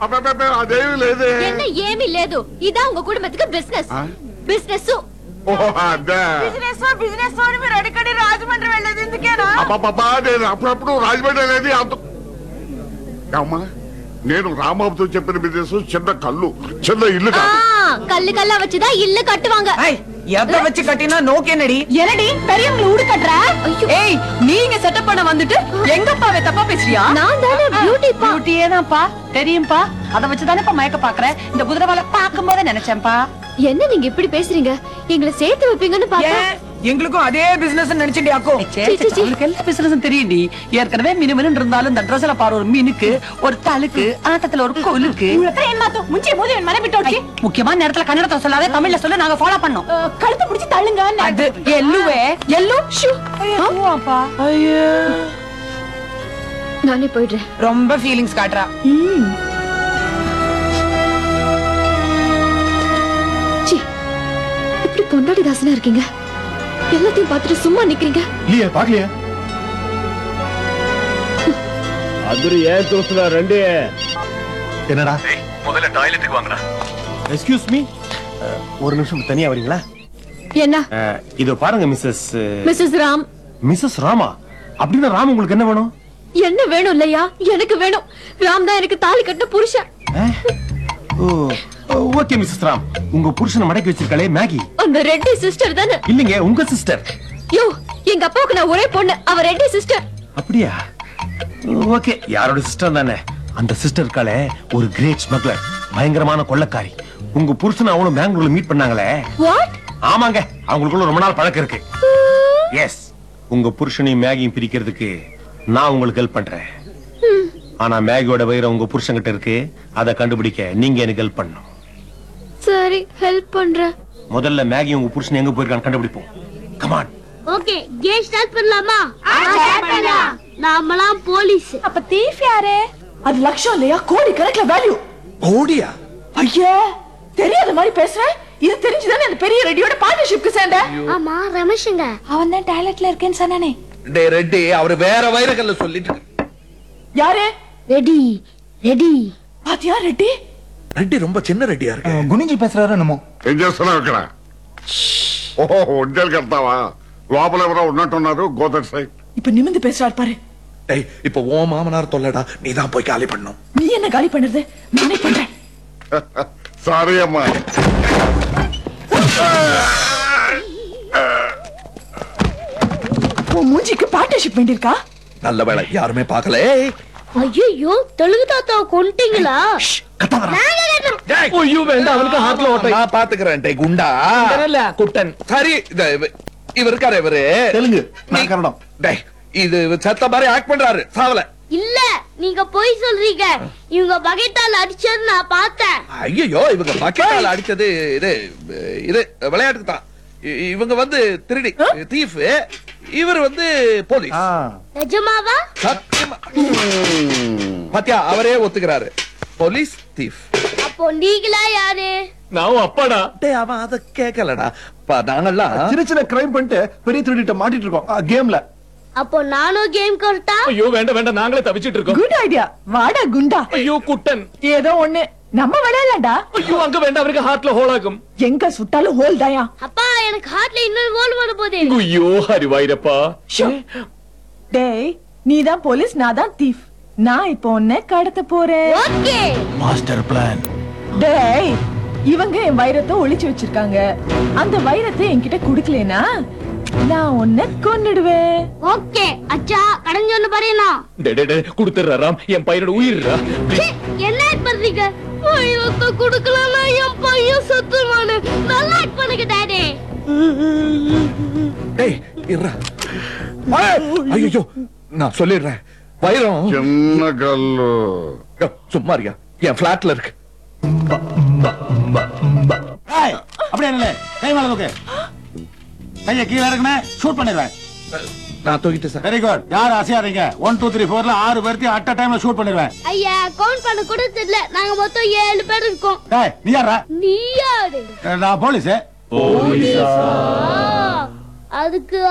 అబ్బబ్బబ్బే, అదేమీ లేదే என்ன ఏమీ లేదు ఇదా உங்க కుటుంబத்துக்கு బిజినెస్ ఆ? బిజినెస్ ఓ అదే బిజినెస్ బిజినెస్ అని మీరు అడిగడి రాజమండ్రి వెళ్ళేది ఎందుకేనా అబ్బబ్బబ్బా నేను అప్పుడప్పుడు రాజమండ్రి అనేది అంత అమ్మా నేను రాంబాబుతో చెప్పిన బిజినెస్ చిన్న కళ్ళు చిన్న ఇల్లు ఆ, కాదు కల్లు కల్లా వచ్చుదా ఇల్లు కట్టుவாங்க ஐய் எதை வச்சு கட்டினா நோக்கு என்னடி என்னடி பெரியவங்களை ஊடு கட்டுற ஐயோ. ஏய் நீங்க செட்டப் பண்ண வந்துட்டு எங்க அப்பாவை தப்பா பேசுறியா நான் தானே பியூட்டி பா பியூட்டியே தான்ப்பா தெரியும்பா அத வச்சு தானே மயக்க பாக்குறேன் இந்த குதிரவால பாக்கும் போதே நினைச்சேன்ப்பா என்ன நீங்க இப்படி பேசுறீங்க எங்களை சேர்த்து வைப்பீங்கன்னு பார்த்தா ஏன் எங்களுக்கும் அதே பிசினஸ் நினைச்சிட்டி அக்கோ சே, சே, சே, அவளுக்கு எல்லா பிசினஸும் தெரியும்டி ஏற்கனவே மினு மினு இருந்தாலும் இந்த ட்ரெஸ்ல பாரு ஒரு மீனுக்கு ஒரு தழுக்கு ஆட்டத்துல ஒரு கொலுக்கு ಮುಂಚೆ ಮೋದಿ ಮನೆ ಬಿಟ್ಟು முக்கியமான நேரத்துல கன்னடத்தை சொல்லாத தமிழ்ல சொல்ல நாங்க ஃபாலோ பண்ணோம் ಕழுத்து பிடிச்சி தள்ளுங்க அது எல்லுவே எல்லு ஷூ அப்பா ஐயோ நானே போயிடுறேன் ரொம்ப ஃபீலிங்ஸ் காட்டுறா சி இப்படி பொண்டாடி தாசனா இருக்கீங்க எல்லாத்தையும் பார்த்துட்டு சும்மா நிக்கிறீங்க இல்லையே பாக்கலையே అందరూ ఏం చూస్తున్నారు రండి என்னடா முதல்ல டாய்லெட்டுக்கு வாங்கடா எக்ஸ்கியூஸ் மீ ஒரு நிமிஷம் தனியா வரீங்களா என்ன அஹ், இதோ பாருங்க Mrs Mrs Ram Mrs Rama அப்படின்னா ராம் உங்களுக்கு என்ன வேணும் என்ன வேணும் இல்லையா எனக்கு வேணும் ராம் தான் எனக்கு தாலி கட்டின புருஷன் ஓகே மிஸ்ஸஸ் ராம் உங்க புருஷனை மடக்கி வச்சிருக்காளே மேகி அந்த ரெட்டி சிஸ்டர் தானே இல்லைங்க உங்க சிஸ்டர் யோ எங்க அப்பாவுக்கு நான் ஒரே பொண்ணு அவ ரெட்டி சிஸ்டர் அப்படியா ஓகே யாரோட சிஸ்டர் தானே அந்த சிஸ்டர் இருக்காளே ஒரு கிரேட் ஸ்மக்லர் பயங்கரமான கொள்ளக்காரி உங்க புருஷனை அவனும் பெங்களூர்ல மீட் பண்ணாங்களே வாட் ஆமாங்க அவங்களுக்குள்ள ரொம்ப நாள் பழக்கம் இருக்கு எஸ் உங்க புருஷனையும் மேகியும் பிரிக்கிறதுக்கு நான் உங்களுக்கு ஹெல்ப் பண்றேன் ஆனா மேகியோட வயிறு உங்க புருஷன்கிட்ட இருக்கு அதை கண்டுபிடிக்க நீங்க எனக்கு ஹெல்ப் பண்ணணும் சரி ஹெல்ப் பண்றேன் முதல்ல மேகி உங்க புருஷன் எங்க போயிருக்கான்னு கண்டுபிடிப்போம் கமான் ஓகே கேம் ஸ்டார்ட் பண்ணலாமா நாமெல்லாம் போலீஸ் அப்ப தீஃப் யாரு அது லட்சம் இல்லையா கோடி கணக்குல வேல்யூ ஓடியா ஐயா தெரியாத மாதிரி பேசுறேன் இது தெரிஞ்சுதானே அந்த பெரிய ரெடியோட பார்ட்னர்ஷிப்க்கு சேர்ந்த ஆமா ரமேஷுங்க அவன் தான் டாய்லெட்ல இருக்கேன்னு சொன்னானே டே ரெட்டி அவர் வேற வைரக்கல்ல சொல்லிட்டு இருக்கு. யாரு ரெடி ரெடி பாத்தியா ரெட்டி ரெட்டி ரொம்ப சின்ன ரெட்டியா இருக்கு குனிஞ்சி பேசுறாரு என்னமோ ఏం చేస్తున్నావు ఇక్కడ ఓహో ఒంటేలు కడతావా లోపల ఎవరో ఉన్నట్టున్నారు గోదర్ సైడ్ இப்ப நிமிந்து பேசுறாரு பாரு டேய் இப்போ ஓ மாமனார் தொல்லடா நீ தான் போய் காலி பண்ணும் நீ என்ன காலி பண்ணுறது நானே பண்றேன் సారీ అమ్మా உன் மூஞ்சிக்கு பார்ட்னர்ஷிப் வேண்டியிருக்கா நல்ல வேளை யாருமே பார்க்கல ஏய், ஐயோ தெலுங்கு தாத்தாவை கொண்டுட்டீங்களா ஐயோ வேண்டாம் அவனுக்கு ஹார்ட்ல ஓட்டை நான் பாத்துக்கிறேன் டேய் குண்டா குட்டன் சரி இந்த இவ- இவர் இருக்காரு இவரு தெலுங்கு நீ- நான் கன்னடம் டேய் இது செத்த மாதிரி ஆக்ட் பண்றாரு சாவல இல்ல நீங்க போய் சொல்றீங்க இவங்க பகைத்தால் அடிச்சது நான் பார்த்தேன் ஐயோ இவங்க பக்கெட்டால அடிச்சது இது இது விளையாட்டுக்கு தான் இ- இவங்க வந்து திருடி தீஃப் இவர் வந்து போலீஸ் நிஜமாவா சத்தியமா பாத்தியா அவரே ஒத்துக்கிறாரு போலீஸ் தீஃப் அப்போ நீங்களா யாரு நான் அப்பாடா டேய் அவன் அத கேட்கலடா பா நாங்கெல்லாம் சின்ன சின்ன கிரைம் பண்ணிட்டு பெரிய திருடிட்ட மாட்டிட்டு இருக்கோம் கேம்ல அப்போ நானும் கேம் கரெக்டா ஐயோ வேண்டாம் வேண்டாம் நாங்களே தவிச்சிட்டு இருக்கோம் குட் ஐடியா வாடா குண்டா ஐயோ குட்டன் ஏதோ ஒண்ணு நம்ம விளையாடலாம்டா ஐயோ அங்க வேண்டாம் அவருக்கு ஹார்ட்ல ஹோல் ஆகும் எங்க சுட்டாலும் ஹோல் தாயா அப்பா எனக்கு ஹார்ட்ல இன்னொரு கோல் வர போதே ஐயோ ஹரிவாயிரப்பா ஷோ. டேய் நீ தான் போலீஸ் நான் தான் தீஃப் நான் இப்போ உன்னை கடத்த போறேன் ஓகே மாஸ்டர் பிளான் டேய் இவங்க என் வைரத்தை ஒளிச்சு வச்சிருக்காங்க அந்த வைரத்தை என்கிட்ட குடுக்கலனா நான் உன்னை கொன்னுடுவேன் ஓகே அச்சா கடன் சொன்ன பாருனா டே டே டே குடுத்துறாராம் என் பையனோட உயிர்ரா என்ன ஆட் பண்றீங்க வைரத்தை குடுக்கலனா என் பையன் செத்துவானு நல்லா ஆட் பண்ணுங்க டாடி டேய் இருடா ஐயோ நான் சொல்லிடுறேன் வைரம் చిన్న కళ్ళు யோ, சும்மா இருக்கியா என் பிளாட்ல இருக்கு அப்படியே இல்ல கை மேல தூக்கு கைய கீழ இறக்குனே ஷூட் பண்ணிடுவேன் நான் தூக்கிட்டேன் சார் வெரி குட் யாரும் அசையாதீங்க ஒன் டூ த்ரீ ஃபோர்ல ஆறு பேர்த்தையும் அட் டைம்ல ஷூட் பண்ணிடுவேன் ஐயா கவுண்ட் பண்ண கூட தெரியல நாங்க மொத்தம் ஏழு பேர் இருக்கோம் டேய் நீ யாரா நீ யாரு நான் போலீஸ் ஆ, அதுக்கு